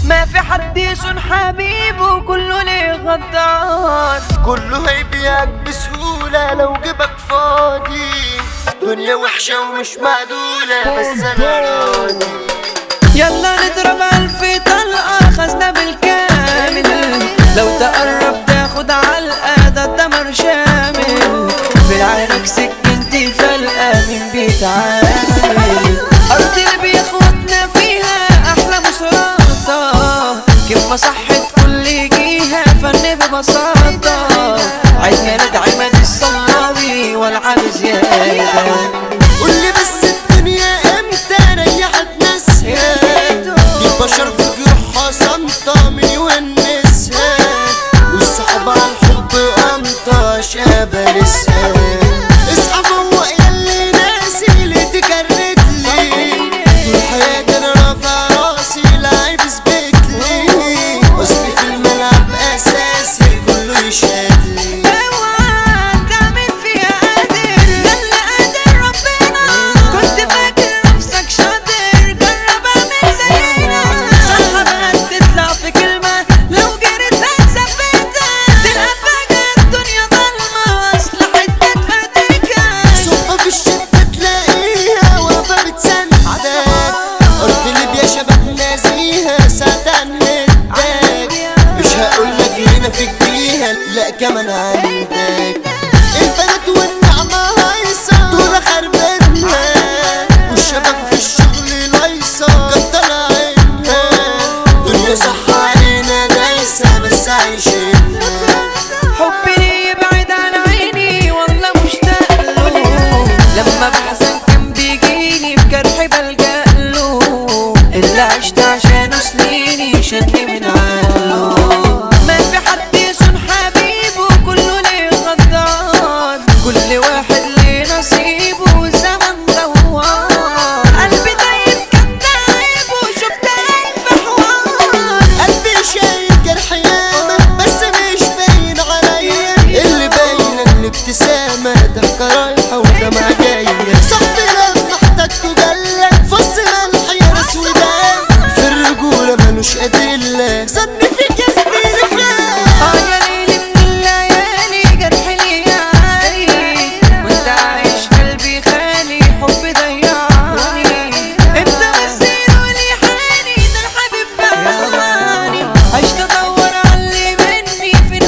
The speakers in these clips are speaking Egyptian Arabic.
ما في حد يصون حبيبه كله ليه غدار كله هيبيعك بسهولة لو جيبك فاضي دنيا وحشة ومش معدولة بس أنا راضي يلا نضرب ألف طلقة خزنة بالكامل لو تقرب تاخد علقة ده الدمر شامل في العينك سكنتي فلقة من بيتعامل أرض اللي بياخدنا فيها أحلى مسرطة كيف ما صحت كل جيها فن ببساطة عيد ميلاد عماد الصلابي والعب زيادة قولي بس الدنيا امتى ريحت ناسها دي بشر في جروحها صامتة من يونسها والصحاب على الحب قمطة شابة لسه اصحى فوق ياللي ناسي اللي تكرت لي طول حياتي انا رافع راسي لعيب اثبت لي اصلي في الملعب اساسي كله يشهد لي اوعى تعمل فيها قادر ده اللي قادر ربنا كنت فاكر نفسك شاطر جرب اعمل زينا صح بقى تطلع في كلمة لو جريت هتثبتها تلقى فجأة الدنيا ضلمة واصلحتك فاتكة صحبة في الشدة تلاقيها واقفة بتسندك أرض ليبيا شباب نازيها ساعتها نهدك مش هقولك هنا في جديها لا كمان عندك البلد والنعمة هايصة دول خربتها والشباب في الشغل لايصة كتر عينها دنيا صح علينا دايسة بس عايشينها حبي ليه يبعد عن عيني والله مشتاق له لما بحزن كان بيجيني في جرحي بلجأ له اللي عشت عشانه سنيني شدني من عقله ما في حد يصون حبيبه كله ليه غدار كل واحد ليه نصيبه والزمن دوار قلبي طيب كان تعب وشفت ألف حوار قلبي شايل جرح ياما بس مش باين عليا اللي باينه الابتسامه ضحكه رايحه ودمعه جايه صف لما احتجته جلك فص ملح يا ناس ودان في الرجوله ملوش ادله ظن فيك يا زميلي اه يا ليلي من الليالي جرح لي عالي وانت عايش قلبي خالي حب ضيعني انت بس لي حالي ده الحبيب بعني عشت ادور على اللي مني فين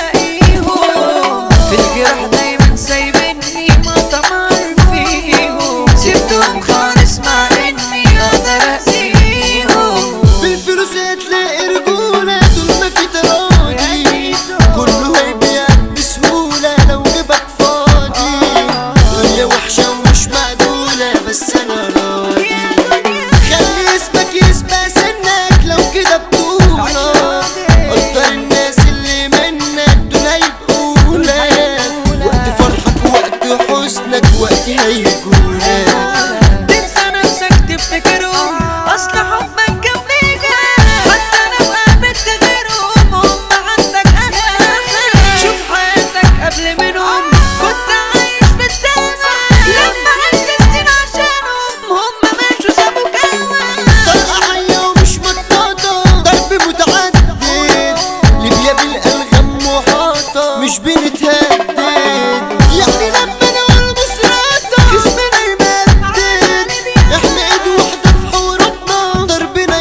هلاقيهم في الجرح دايما سايبني ما طمر فيهم سبتهم خالص مع اني اقدر اسيهم بالفلوس هتلاقي رجولة طول ما في تراضي كله هيبيعك بسهولة لو جيبك فاضي دنيا وحشة ومش معدولة بس أنا راضي خلي اسمك يسبق سنك لو كده بطولة قدر الناس اللي منك دول هيبقوا لك وقت فرحك وقت حزنك وقت هيجولك تنسى نفسك تفتكرهم اصل حبك كان بيجا حتى لو قابلت غيرهم هم عندك انا شوف حياتك قبل منهم كنت عايش بالتامة لما عشت سنين عشانهم هم ماشوا سابوك اول طلقة حية ومش مطاطة ضرب متعدد ليبيا بالألغام محاطة مش بنتهدد يعني لما نقول مصراتة جسمنا يمدد احنا ايد واحدة في حواراتنا ضربنا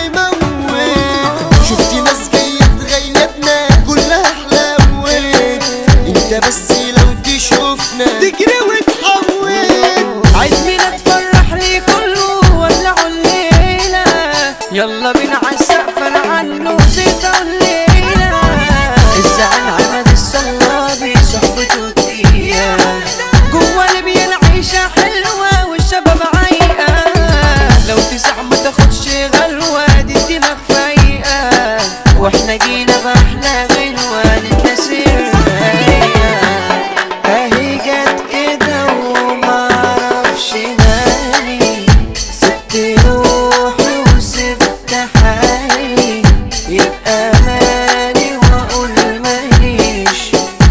يموت شفت ناس جاية تغيبنا كلها حلاوت انت بس لو تشوفنا تجري وتحول عيد ميلاد فرح لي كله ولعوا الليلة يلا بينا عالسقف نعلو زيت الليلة الزعل عماد الصلابي صحبته تقيلة جوا ليبيا العيشة حلوة والشباب عايقة لو تسع ما تاخدش غلوة دي الدماغ فايقة واحنا جينا بأحلى غنوة للناس الرايقة اهي جت كده ومعرفش مالي سبت روحي وسبت حالي يبقى مالي واقول ماليش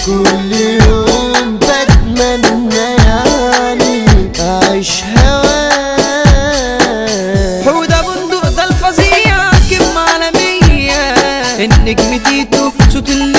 كل يوم بتمنى يعني اعيش هواك حودة بندق ده الفظيع كلمة عالمية النجم تيتو صوت اللي